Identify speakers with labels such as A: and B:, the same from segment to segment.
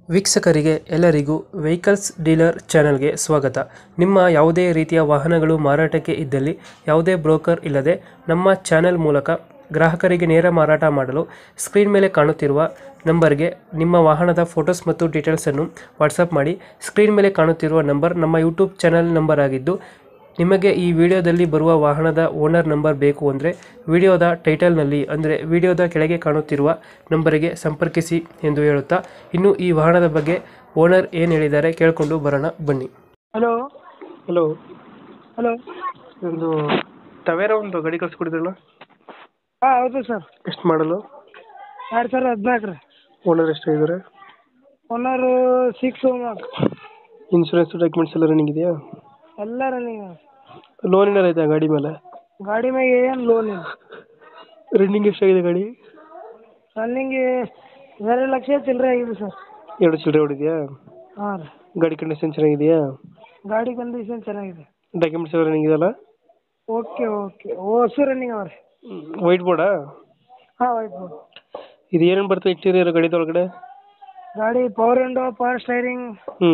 A: ವೀಕ್ಷಕರಿಗೆ ಎಲ್ಲರಿಗೂ vehicles dealer ಚಾನೆಲ್ಗೆ ಸ್ವಾಗತ ನಿಮ್ಮ ಯಾವುದೇ ರೀತಿಯ ವಾಹನಗಳು ಮಾರಾಟಕ್ಕೆ ಇದ್ದಲ್ಲಿ ಯಾವುದೇ ಬ್ರೋಕರ್ ಇಲ್ಲದೆ ನಮ್ಮ ಚಾನೆಲ್ ಮೂಲಕ ಗ್ರಾಹಕರಿಗೆ ನೇರ ಮಾರಾಟ ಮಾಡಲು ಸ್ಕ್ರೀನ್ ಮೇಲೆ ಕಾಣುತ್ತಿರುವ ನಂಬರ್ಗೆ ನಿಮ್ಮ ವಾಹನದ ಫೋಟೋಸ್ ಮತ್ತು ಡೀಟೇಲ್ಸನ್ನು ವಾಟ್ಸಪ್ ಮಾಡಿ ಸ್ಕ್ರೀನ್ ಮೇಲೆ ಕಾಣುತ್ತಿರುವ ನಂಬರ್ ನಮ್ಮ ಯೂಟ್ಯೂಬ್ ಚಾನೆಲ್ ನಂಬರ್ ಆಗಿದ್ದು ನಿಮಗೆ ಈ ವಿಡಿಯೋದಲ್ಲಿ ಬರುವ ವಾಹನದ ಓನರ್ ನಂಬರ್ ಬೇಕು ಅಂದರೆ ವಿಡಿಯೋದ ಟೈಟಲ್ನಲ್ಲಿ ಅಂದರೆ ವಿಡಿಯೋದ ಕೆಳಗೆ ಕಾಣುತ್ತಿರುವ ನಂಬರಿಗೆ ಸಂಪರ್ಕಿಸಿ ಎಂದು ಹೇಳುತ್ತಾ ಇನ್ನು ಈ ವಾಹನದ ಬಗ್ಗೆ ಓನರ್ ಏನು ಹೇಳಿದ್ದಾರೆ ಕೇಳಿಕೊಂಡು ಬರೋಣ ಬನ್ನಿ
B: ಹಲೋ
A: ಹಲೋ
B: ಹಲೋ
A: ಒಂದು ಟವೇರ ಒಂದು ಗಾಡಿ ಕಳಿಸ್ಕೊಡಿದ್ರಲ್ಲ
B: ಹಾಂ ಹೌದು ಸರ್
A: ಎಷ್ಟು ಮಾಡಲು
B: ಎರಡು ಸಾವಿರದ ಹದಿನಾಲ್ಕು ರೀ
A: ಓನರ್ ಎಷ್ಟಾಗಿದ್ದಾರೆ
B: ಒನ್ನರು ಸಿಕ್ಸ್ ಓನರ್
A: ಇನ್ಶೂರೆನ್ಸ್ ಡಾಕ್ಯುಮೆಂಟ್ಸ್ ಎಲ್ಲ ರನ್ನಿಂಗ್ ಇದೆಯಾ
B: ಎಲ್ಲ ರನ್ನಿಂಗ್
A: ಲೋನ್ ಏನಾರು ಐತೆ ಗಾಡಿ ಮೇಲೆ
B: ಗಾಡಿ ಮ್ಯಾಗೆ ಏನು ಲೋನ್ ಇಲ್ಲ
A: ರನ್ನಿಂಗ್ ಎಷ್ಟಾಗಿದೆ ಗಾಡಿ
B: ರನ್ನಿಂಗ್ ಎರಡು ಲಕ್ಷ ಚಿಲ್ಲರೆ ಆಗಿದೆ ಸರ್
A: ಎರಡು ಚಿಲ್ಲರೆ ಹೊಡಿದೆಯಾ
B: ಹಾಂ ರೀ
A: ಗಾಡಿ ಕಂಡೀಷನ್ ಚೆನ್ನಾಗಿದೆಯಾ
B: ಗಾಡಿ ಕಂಡೀಷನ್ ಚೆನ್ನಾಗಿದೆ
A: ಡಾಕ್ಯುಮೆಂಟ್ಸ್ ಎಲ್ಲ ರನ್ನಿಂಗ್ ಇದೆಯಲ್ಲ
B: ಓಕೆ ಓಕೆ ಹೊಸ ರನ್ನಿಂಗ್ ಅವ ರೀ
A: ವೈಟ್ ಬೋರ್ಡಾ
B: ಹಾಂ ಆಯ್ತು ಬೋರ್ಡ್
A: ಇದು ಏನೇನು ಬರ್ತದೆ ಇಂಟೀರಿಯರ್ ಗಾಡಿದ ಒಳಗಡೆ
B: ಗಾಡಿ ಪವರ್ ವಿಂಡೋ ಪವರ್ ಸ್ಟೈರಿಂಗ್
A: ಹ್ಞೂ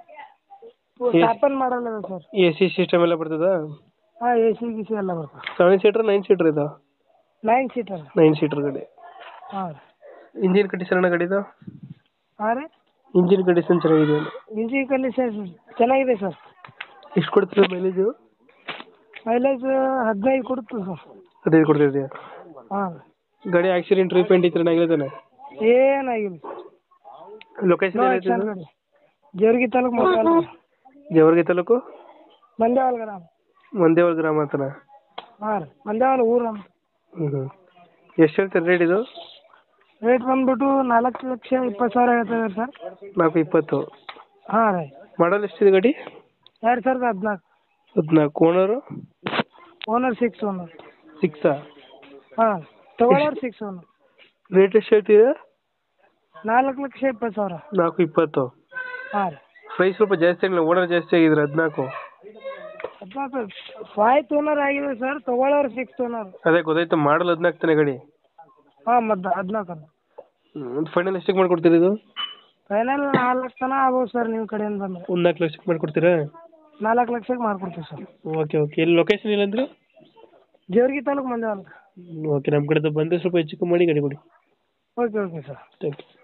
B: ಸ್ಟಾಪನ್ ಮಾಡಲ್ಲ ಸರ್
A: ಎ ಸಿ ಸಿಸ್ಟಮ್ ಎಲ್ಲ ಬರ್ತದಾ
B: ಹಾಂ ಎ ಸಿ ಗಿ ಸಿ ಎಲ್ಲ ಬರ್ತದೆ
A: ಸೆವೆನ್ ಸೀಟರ್ ನೈನ್ ಸೀಟರ್ ಇದು
B: ನೈನ್ ಸೀಟರ್
A: ನೈನ್ ಸೀಟರ್ ಗಾಡಿ
B: ಹಾಂ ರೀ
A: ಇಂಜಿನ್ ಕಂಡೀಷನ್ ಅಣ್ಣ ಗಾಡಿದು
B: ಹಾಂ ರೀ
A: ಇಂಜಿನ್ ಕಂಡೀಷನ್ ಚೆನ್ನಾಗಿದೆ
B: ಇಂಜಿನ್ ಕಂಡೀಷನ್ ಚೆನ್ನಾಗಿದೆ ಸರ್
A: ಎಷ್ಟು ಕೊಡ್ತದೆ ಮೈಲೇಜು
B: ಮೈಲೇಜ್ ಹದಿನೈದು ಕೊಡುತ್ತೆ ಸರ್
A: ಹದಿನೈದು ಕೊಡ್ತಿದೆಯಾ
B: ಹಾಂ
A: ಗಾಡಿ ಆಕ್ಸಿಡೆಂಟ್ ರೀಪೇಂಟ್ ಇತ್ತು ಆಗಿದ್ದಾನೆ
B: ಏನಾಗಿಲ್ಲ
A: ಲೊಕೇಶನ್
B: ನೋ
A: ಏನೈತೆ
B: ಆಕ್ಷನ್ ಗಾಡಿ ಜೇವರ್ಗಿ ತಾಲೂಕು ಮಂಡ್ಯಾಲ
A: ಜವರ್ಗಿ ತಾಲೂಕು
B: ಮಂಡ್ಯಾವಲ್ ಗ್ರಾಮ
A: ಮಂದೇವಳ ಗ್ರಾಮ ಅಂತನ
B: ಹಾಂ ರೀ ಮಂಡ್ಯಾವಲ್ ಊರು
A: ಹ್ಞೂ ಹ್ಞೂ ಎಷ್ಟು ಹೇಳ್ತಾರೆ ರೇಟ್ ಇದು
B: ರೇಟ್ ಬಂದ್ಬಿಟ್ಟು ನಾಲ್ಕು ಲಕ್ಷ ಇಪ್ಪತ್ತು ಸಾವಿರ ಹೇಳ್ತದೆ ಸರ್
A: ನಾಲ್ಕು ಇಪ್ಪತ್ತು
B: ಹಾಂ ರೀ
A: ಮಾಡಲ್ ಎಷ್ಟಿದೆ ಗಾಡಿ
B: ಎರಡು ಸಾವಿರದ ಹದಿನಾಲ್ಕು
A: ಹದಿನಾಲ್ಕು ಓನರು
B: ಓನರ್ ಸಿಕ್ಸ್ ಓನರ್
A: ಸಿಕ್ಸಾ
B: ಹಾಂ ತಗೊಳ್ಳೋರು ಸಿಕ್ಸ್ ಓನರ್
A: ರೇಟ್ ಎಷ್ಟು ಹೇಳ್ತಿದೆ
B: ನಾಲ್ಕು ಲಕ್ಷ ಇಪ್ಪತ್ತು ಸಾವಿರ
A: ನಾಲ್ಕು ಇಪ್ಪತ್ತು
B: ಹಾಂ ರೀ
A: ಪ್ರೈಸ್ ಸ್ವಲ್ಪ ಜಾಸ್ತಿ ಆಗಿಲ್ಲ ಓನರ್ ಜಾಸ್ತಿ ಆಗಿದ್ರೆ ಹದಿನಾಲ್ಕು
B: ಹದಿನಾಲ್ಕು ಫೈವ್ ಓನರ್ ಆಗಿದೆ ಸರ್ ತಗೊಳ್ಳೋರು ಸಿಕ್ಸ್ ಓನರ್
A: ಅದೇ ಗೊತ್ತಾಯ್ತು ಮಾಡಲ್ ಹದಿನಾಲ್ಕು ತಾನೆ ಗಾಡಿ
B: ಹಾಂ ಮದ್ದು ಹದಿನಾಲ್ಕು
A: ಒಂದು ಫೈನಲ್ ಎಷ್ಟಕ್ಕೆ ಮಾಡ್ಕೊಡ್ತೀರಾ ಇದು
B: ಫೈನಲ್ ನಾಲ್ಕು ತನಕ ಆಗ್ಬೋದು ಸರ್ ನಿಮ್ಮ ಕಡೆಯಿಂದ ಬಂದರೆ
A: ಒಂದು ನಾಲ್ಕು ಲಕ್ಷಕ್ಕೆ ಮಾಡ್ಕೊಡ್ತೀರಾ
B: ನಾಲ್ಕು ಲಕ್ಷಕ್ಕೆ ಮಾಡ್ಕೊಡ್ತೀವಿ ಸರ್
A: ಓಕೆ ಓಕೆ ಎಲ್ಲಿ ಲೊಕೇಶನ್ ಇಲ್ಲ ಅಂದ್ರೆ
B: ಜೇವರ್ಗಿ ತಾಲೂಕು ಮಂಡ್ಯಾವಲ್
A: ಓಕೆ ನಮ್ಮ ಕಡೆದು ಬಂದರೆ ಸ್ವಲ್ಪ ಹೆಚ್ಚು ಕಮ್ಮಿ ಮಾಡಿ ಗಾಡಿ ಕೊಡಿ
B: okay okay sir
A: thank you